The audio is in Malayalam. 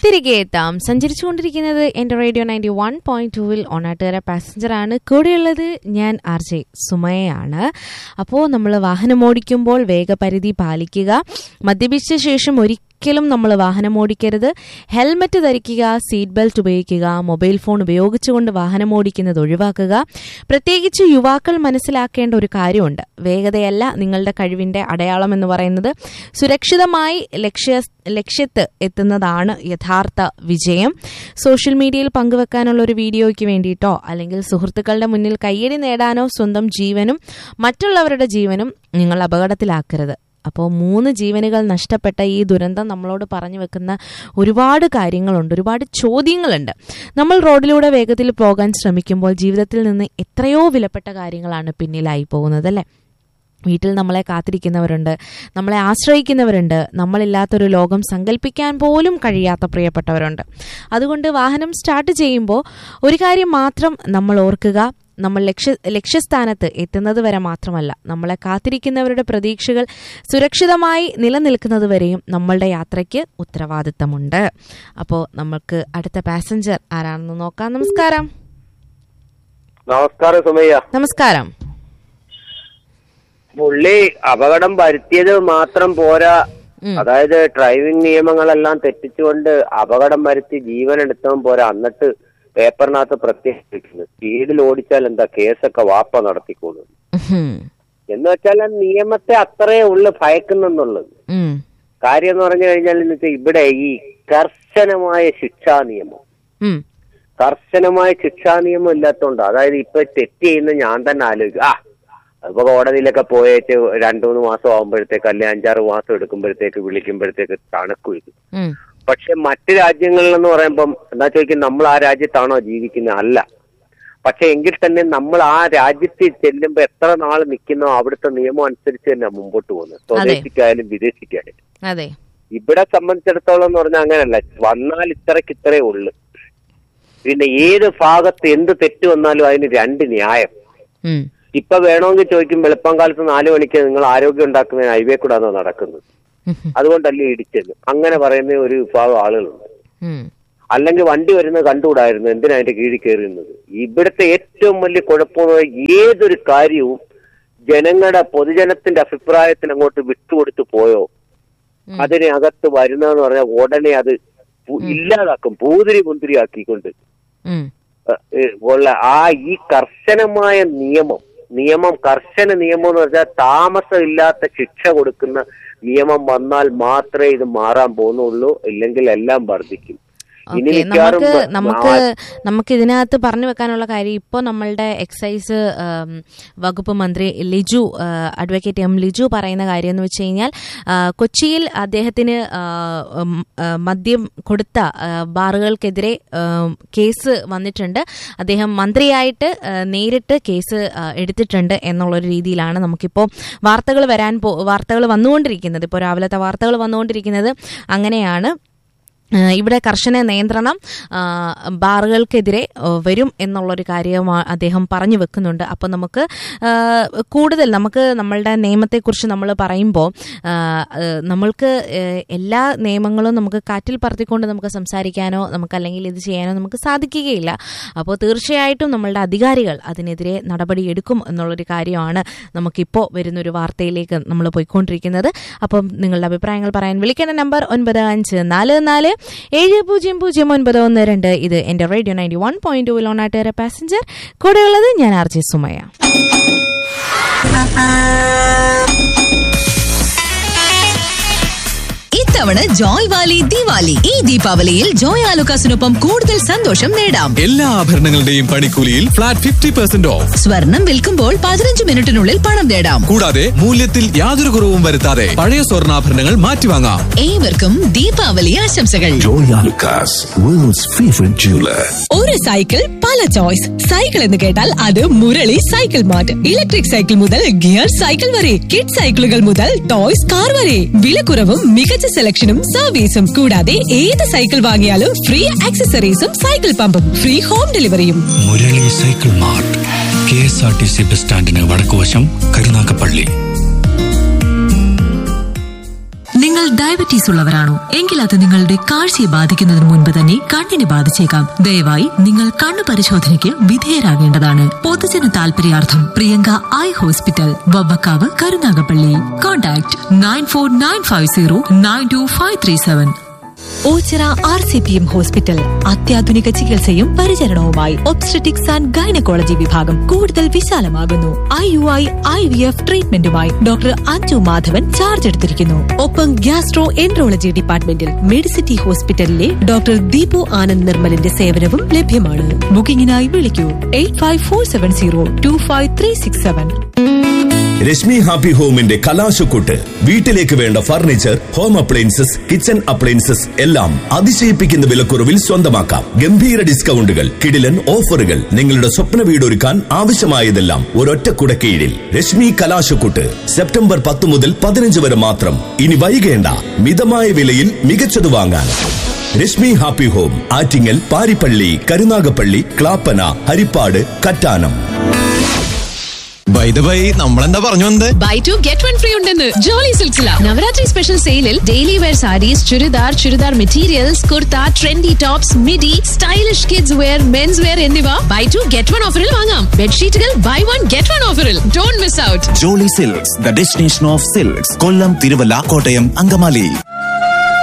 തിരികെ എത്താം സഞ്ചരിച്ചുകൊണ്ടിരിക്കുന്നത് എൻ്റെ റേഡിയോ നയൻറ്റി വൺ പോയിന്റ് ടൂവിൽ ഓണാട്ടുകര പാസഞ്ചറാണ് കൂടെയുള്ളത് ഞാൻ ആർ ജെ സുമയാണ് അപ്പോൾ നമ്മൾ വാഹനം ഓടിക്കുമ്പോൾ വേഗപരിധി പാലിക്കുക മദ്യപിച്ച ശേഷം ഒരിക്കലും നമ്മൾ വാഹനം ഓടിക്കരുത് ഹെൽമറ്റ് ധരിക്കുക സീറ്റ് ബെൽറ്റ് ഉപയോഗിക്കുക മൊബൈൽ ഫോൺ ഉപയോഗിച്ചുകൊണ്ട് വാഹനം ഓടിക്കുന്നത് ഒഴിവാക്കുക പ്രത്യേകിച്ച് യുവാക്കൾ മനസ്സിലാക്കേണ്ട ഒരു കാര്യമുണ്ട് വേഗതയല്ല നിങ്ങളുടെ കഴിവിന്റെ അടയാളം എന്ന് പറയുന്നത് സുരക്ഷിതമായി ലക്ഷ്യ ലക്ഷ്യത്ത് എത്തുന്നതാണ് യഥാർത്ഥ വിജയം സോഷ്യൽ മീഡിയയിൽ പങ്കുവെക്കാനുള്ള ഒരു വീഡിയോയ്ക്ക് വേണ്ടിയിട്ടോ അല്ലെങ്കിൽ സുഹൃത്തുക്കളുടെ മുന്നിൽ കയ്യടി നേടാനോ സ്വന്തം ജീവനും മറ്റുള്ളവരുടെ ജീവനും നിങ്ങൾ അപകടത്തിലാക്കരുത് അപ്പോൾ മൂന്ന് ജീവനുകൾ നഷ്ടപ്പെട്ട ഈ ദുരന്തം നമ്മളോട് പറഞ്ഞു വെക്കുന്ന ഒരുപാട് കാര്യങ്ങളുണ്ട് ഒരുപാട് ചോദ്യങ്ങളുണ്ട് നമ്മൾ റോഡിലൂടെ വേഗത്തിൽ പോകാൻ ശ്രമിക്കുമ്പോൾ ജീവിതത്തിൽ നിന്ന് എത്രയോ വിലപ്പെട്ട കാര്യങ്ങളാണ് പിന്നിലായി പോകുന്നത് അല്ലേ വീട്ടിൽ നമ്മളെ കാത്തിരിക്കുന്നവരുണ്ട് നമ്മളെ ആശ്രയിക്കുന്നവരുണ്ട് നമ്മളില്ലാത്തൊരു ലോകം സങ്കല്പിക്കാൻ പോലും കഴിയാത്ത പ്രിയപ്പെട്ടവരുണ്ട് അതുകൊണ്ട് വാഹനം സ്റ്റാർട്ട് ചെയ്യുമ്പോൾ ഒരു കാര്യം മാത്രം നമ്മൾ ഓർക്കുക നമ്മൾ ലക്ഷ്യ ലക്ഷ്യസ്ഥാനത്ത് എത്തുന്നത് വരെ മാത്രമല്ല നമ്മളെ കാത്തിരിക്കുന്നവരുടെ പ്രതീക്ഷകൾ സുരക്ഷിതമായി നിലനിൽക്കുന്നത് വരെയും നമ്മളുടെ യാത്രയ്ക്ക് ഉത്തരവാദിത്തമുണ്ട് അപ്പോൾ നമുക്ക് അടുത്ത പാസഞ്ചർ ആരാണെന്ന് നോക്കാം നമസ്കാരം നമസ്കാരം സുമയ്യ നമസ്കാരം പുള്ളി അപകടം വരുത്തിയത് മാത്രം പോരാ ഉം. അതായത് ഡ്രൈവിംഗ് നിയമങ്ങളെല്ലാം തെറ്റിച്ചുകൊണ്ട് അപകടം വരുത്തി ജീവൻ എടുത്തവൻ പോരാ എന്നിട്ട് പേപ്പറിനകത്ത് പ്രത്യേകിക്കുന്നു സ്പീഡിൽ ഓടിച്ചാൽ എന്താ കേസൊക്കെ വാപ്പ നടത്തിക്കോളും ഉഹും. എന്ന് വെച്ചാൽ ആ നിയമത്തെ അത്രേ ഉള്ളു ഭയക്കുന്നെന്നുള്ളത് ഉം. കാര്യം എന്ന് പറഞ്ഞു കഴിഞ്ഞാൽ എന്ന് വെച്ചാൽ ഇവിടെ ഈ കർശനമായ ശിക്ഷാ നിയമം ഉം. കർശനമായ ശിക്ഷാ നിയമം ഇല്ലാത്തതുകൊണ്ട് അതായത് ഇപ്പൊ തെറ്റ് ചെയ്യുന്ന ഞാൻ തന്നെ ആലോചിക്കും ആ അതിപ്പോ കോടതിയിലൊക്കെ പോയേച്ച് രണ്ടു മൂന്ന് മാസം ആകുമ്പോഴത്തേക്ക് അല്ലെങ്കിൽ അഞ്ചാറ് മാസം എടുക്കുമ്പോഴത്തേക്ക് വിളിക്കുമ്പോഴത്തേക്ക് തണുക്കും ഇത് ഉം. പക്ഷെ മറ്റ് രാജ്യങ്ങളിൽ എന്ന് പറയുമ്പം എന്താ ചോദിക്കും നമ്മൾ ആ രാജ്യത്താണോ ജീവിക്കുന്നത് അല്ല പക്ഷെ എങ്കിൽ തന്നെ നമ്മൾ ആ രാജ്യത്തിൽ ചെല്ലുമ്പോ എത്ര നാൾ നിൽക്കുന്നോ അവിടുത്തെ നിയമം അനുസരിച്ച് തന്നെ മുമ്പോട്ട് പോകുന്നത് സ്വദേശിക്കായാലും വിദേശിക്കായാലും അതെ ഇവിടെ സംബന്ധിച്ചിടത്തോളം എന്ന് പറഞ്ഞാൽ അങ്ങനല്ല വന്നാൽ ഇത്രക്ക് ഇത്രേ ഉള്ളു പിന്നെ ഏത് ഭാഗത്ത് എന്ത് തെറ്റ് വന്നാലും അതിന് രണ്ട് ന്യായം ഉം. ഇപ്പൊ വേണമെങ്കിൽ ചോദിക്കും വെളുപ്പം കാലത്ത് നാലു മണിക്ക് നിങ്ങൾ ആരോഗ്യം ഉണ്ടാക്കുന്ന ഹൈവേ കൂടാന്നോ നടക്കുന്നത് ഉഹും. അതുകൊണ്ടല്ലേ ഇടിച്ചത് അങ്ങനെ പറയുന്ന ഒരു വിഭാഗം ആളുകളുണ്ട് ഉം. അല്ലെങ്കിൽ വണ്ടി വരുന്നത് കണ്ടുകൂടായിരുന്നു എന്തിനാ അതിന്റെ കീഴിൽ കയറുന്നത് ഇവിടുത്തെ ഏറ്റവും വലിയ കുഴപ്പമെന്ന് പറഞ്ഞാൽ ഏതൊരു കാര്യവും ജനങ്ങളുടെ പൊതുജനത്തിന്റെ അഭിപ്രായത്തിന് അങ്ങോട്ട് വിട്ടുകൊടുത്ത് പോയോ ഉം. അതിനകത്ത് വരുന്നതെന്ന് പറഞ്ഞാൽ ഉടനെ അത് പു- ഇല്ലാതാക്കും പൂതിരി മുന്തിരി ആക്കിക്കൊണ്ട് ഉം. ഏഹ്, ഏഹ്, ഉള്ള ആ ഈ കർശനമായ നിയമം നിയമം കർശന നിയമം എന്ന് പറഞ്ഞാൽ താമസമില്ലാത്ത ശിക്ഷ കൊടുക്കുന്ന നിയമം വന്നാൽ മാത്രമേ ഇത് മാറാൻ പോകുന്നുള്ളൂ ഇല്ലെങ്കിൽ എല്ലാം വർദ്ധിക്കും ഇനി ഓക്കെ മിക്കവാറും നമുക്ക് വ- നമുക്ക് ആ- നമുക്ക് ഇതിനകത്ത് പറഞ്ഞു വെക്കാനുള്ള കാര്യം ഇപ്പോൾ നമ്മളുടെ എക്സൈസ് ആം, വകുപ്പ് മന്ത്രി ലിജു ആ, അഡ്വക്കേറ്റ് എം ലിജു പറയുന്ന കാര്യം എന്ന് വെച്ച് കഴിഞ്ഞാൽ ആ, കൊച്ചിയിൽ അദ്ദേഹത്തിന് ആ, ഉം, ആ, മദ്യം കൊടുത്ത ആ, ബാറുകൾക്കെതിരെ ആം, കേസ് വന്നിട്ടുണ്ട് അദ്ദേഹം മന്ത്രിയായിട്ട് ആ, നേരിട്ട് കേസ് ആ, എടുത്തിട്ടുണ്ട് എന്നുള്ളൊരു രീതിയിലാണ് നമുക്കിപ്പോൾ വാർത്തകൾ വരാൻ പോ വാർത്തകൾ വന്നുകൊണ്ടിരിക്കുന്നത് ഇപ്പോൾ രാവിലത്തെ വാർത്തകൾ വന്നുകൊണ്ടിരിക്കുന്നത് അങ്ങനെയാണ് ആ, ഇവിടെ കർശന നിയന്ത്രണം ആ, ബാറുകൾക്കെതിരെ ആ, വരും എന്നുള്ളൊരു കാര്യം ആ, അദ്ദേഹം പറഞ്ഞു വെക്കുന്നുണ്ട് അപ്പോൾ നമുക്ക് ആ, കൂടുതൽ നമുക്ക് നമ്മളുടെ നിയമത്തെക്കുറിച്ച് നമ്മൾ പറയുമ്പോൾ ആ, ആ, നമ്മൾക്ക് ആ, എല്ലാ നിയമങ്ങളും നമുക്ക് കാറ്റിൽ പറത്തിക്കൊണ്ട് നമുക്ക് സംസാരിക്കാനോ നമുക്ക് അല്ലെങ്കിൽ ഇത് ചെയ്യാനോ നമുക്ക് സാധിക്കുകയില്ല അപ്പോൾ തീർച്ചയായിട്ടും നമ്മളുടെ അധികാരികൾ അതിനെതിരെ നടപടി എടുക്കും എന്നുള്ളൊരു കാര്യമാണ് നമുക്കിപ്പോൾ വരുന്നൊരു വാർത്തയിലേക്ക് നമ്മൾ പോയിക്കൊണ്ടിരിക്കുന്നത് അപ്പം നിങ്ങളുടെ അഭിപ്രായങ്ങൾ പറയാൻ വിളിക്കേണ്ട നമ്പർ ഒൻപത് അഞ്ച് നാല് നാല് ഏഴ് പൂജ്യം പൂജ്യം ഒൻപത് ഒന്ന് രണ്ട് ഇത് എൻ്റെ radio ninety one point two ലോണാട്ടുകാര പാസഞ്ചർ കൂടെയുള്ളത് ഞാൻ ആർ ജെ സുമയ ഇത്തവണ ജോയ് വാലി ദിവാലി ഈ ദീപാവലിയിൽ ജോയ് ആലുക്കാസിനൊപ്പം കൂടുതൽ സന്തോഷം നേടാം എല്ലാ ആഭരണങ്ങളുടെയും പണിക്കൂലിയിൽ ഫ്ലാറ്റ് ഫിഫ്റ്റി പെർസെന്റ് ഓഫ് സ്വർണം വിൽക്കുമ്പോൾ പതിനഞ്ച് മിനിറ്റിനുള്ളിൽ പണം നേടാം കൂടാതെ മൂല്യത്തിൽ യാതൊരു കുറവും വരുത്താതെ പഴയ സ്വർണ്ണാഭരണങ്ങൾ മാറ്റിവാങ്ങാം ഏവർക്കും ദീപാവലി ആശംസകൾ Joy Alucas, world's favorite jeweler. ഒരു സൈക്കിൾ പല ചോയ്സ് സൈക്കിൾ എന്ന് കേട്ടാൽ അത് Murali cycle mart electric cycle മുതൽ ഗിയർ സൈക്കിൾ വരെ കിഡ് സൈക്കിളുകൾ മുതൽ ടോയ്സ് കാർ വരെ വിലക്കുറവും മികച്ച സെലക്ഷനും സർവീസും കൂടാതെ ഏത് സൈക്കിൾ വാങ്ങിയാലും ഫ്രീ ആക്സസറീസും സൈക്കിൾ പമ്പും ഫ്രീ ഹോം ഡെലിവറിയും Murali cycle mart K S R T C bus സ്റ്റാൻഡിന് വടക്കുവശം കരുനാഗപ്പള്ളി നിങ്ങൾ ഡയബറ്റീസ് ഉള്ളവരാണോ എങ്കിൽ അത് നിങ്ങളുടെ കാഴ്ചയെ ബാധിക്കുന്നതിന് മുൻപ് തന്നെ കണ്ണിനെ ബാധിച്ചേക്കാം ദയവായി നിങ്ങൾ കണ്ണു പരിശോധനയ്ക്ക് വിധേയരാകേണ്ടതാണ് പൊതുജന താൽപര്യാർത്ഥം Priyanka eye hospital Vavvakkavu Karunagappally contact nine four nine five zero nine two five three seven Oachira R C P M hospital അത്യാധുനിക ചികിത്സയും പരിചരണവുമായി ഒബ്സ്ട്രറ്റിക്സ് ആൻഡ് ഗൈനക്കോളജി വിഭാഗം കൂടുതൽ വിശാലമാകുന്നു I U I I V F ട്രീറ്റ്മെന്റുമായി ഡോക്ടർ അഞ്ജു മാധവൻ ചാർജ് എടുത്തിരിക്കുന്നു ഒപ്പം ഗ്യാസ്ട്രോ എൻട്രോളജി ഡിപ്പാർട്ട്മെന്റിൽ മെഡിസിറ്റി ഹോസ്പിറ്റലിലെ ഡോക്ടർ ദീപു ആനന്ദ് നിർമ്മലിന്റെ സേവനവും ലഭ്യമാണ് ബുക്കിംഗിനായി വിളിക്കൂ eight five four seven zero two five three six seven Rashmi happy ഹോമിന്റെ കലാശക്കൂട്ട് വീട്ടിലേക്ക് വേണ്ട furniture home appliances kitchen appliances എല്ലാം അതിശയിപ്പിക്കുന്ന വിലക്കുറവിൽ സ്വന്തമാക്കാം ഗംഭീര ഡിസ്കൗണ്ടുകൾ കിടിലൻ ഓഫറുകൾ നിങ്ങളുടെ സ്വപ്ന വീടൊരുക്കാൻ ആവശ്യമായതെല്ലാം ഒരൊറ്റ കുടക്കീഴിൽ രശ്മി കലാശക്കൂട്ട് സെപ്റ്റംബർ പത്ത് മുതൽ പതിനഞ്ച് വരെ മാത്രം ഇനി വൈകേണ്ട മിതമായ വിലയിൽ മികച്ചത് വാങ്ങാൻ Rashmi happy home Attingal Parippally Karunagappally Clappana Harippad Kattanam buy the buy നമ്മളെന്താ പറഞ്ഞു വന്നത് buy two get one free ഉണ്ടെന്ന് ജോളി സിൽസില നവരാത്രി സ്പെഷ്യൽ സെയിലിൽ daily wear sarees churidar churidar materials kurta trendy tops midi stylish kids wear men's wear എന്നിവ ബൈ ടു ഗെറ്റ് വൺ ഓഫറിൽ വാങ്ങാം ബെഡ്ഷീറ്റുകൾ ബൈ വൺ ഗെറ്റ് വൺ ഓഫറിൽ don't miss out Jolly silks the destination of silks Kollam Thiruvalla Kottayam Angamaly